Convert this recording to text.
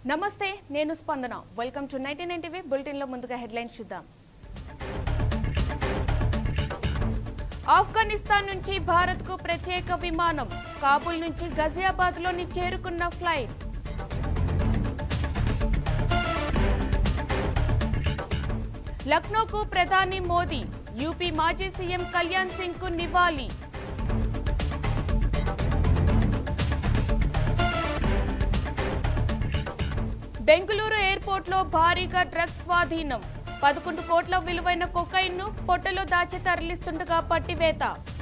నమస్తే నేను Spandana welcome to ninety nine TV bulletin లో ముందుగా హెడ్లైన్స్ చూద్దాం ఆఫ్ఘనిస్తాన్ నుంచి భారత్ కు ప్రత్యేక విమానం కాబూల్ నుంచి గజియాబాద్ లోని చేరుకున్న ఫ్లైట్ లక్నోకు ప్రధాని మోదీ యూపీ మాజీ సీఎం కళ్యాణ్ సింగ్ కు నివాళి బెంగళూరు ఎయిర్పోర్ట్లో భారీగా డ్రగ్స్ స్వాధీనం పదకొండు కోట్ల విలువైన కొకైన్ ను పొట్టలో దాచి తరలిస్తుండగా పట్టివేత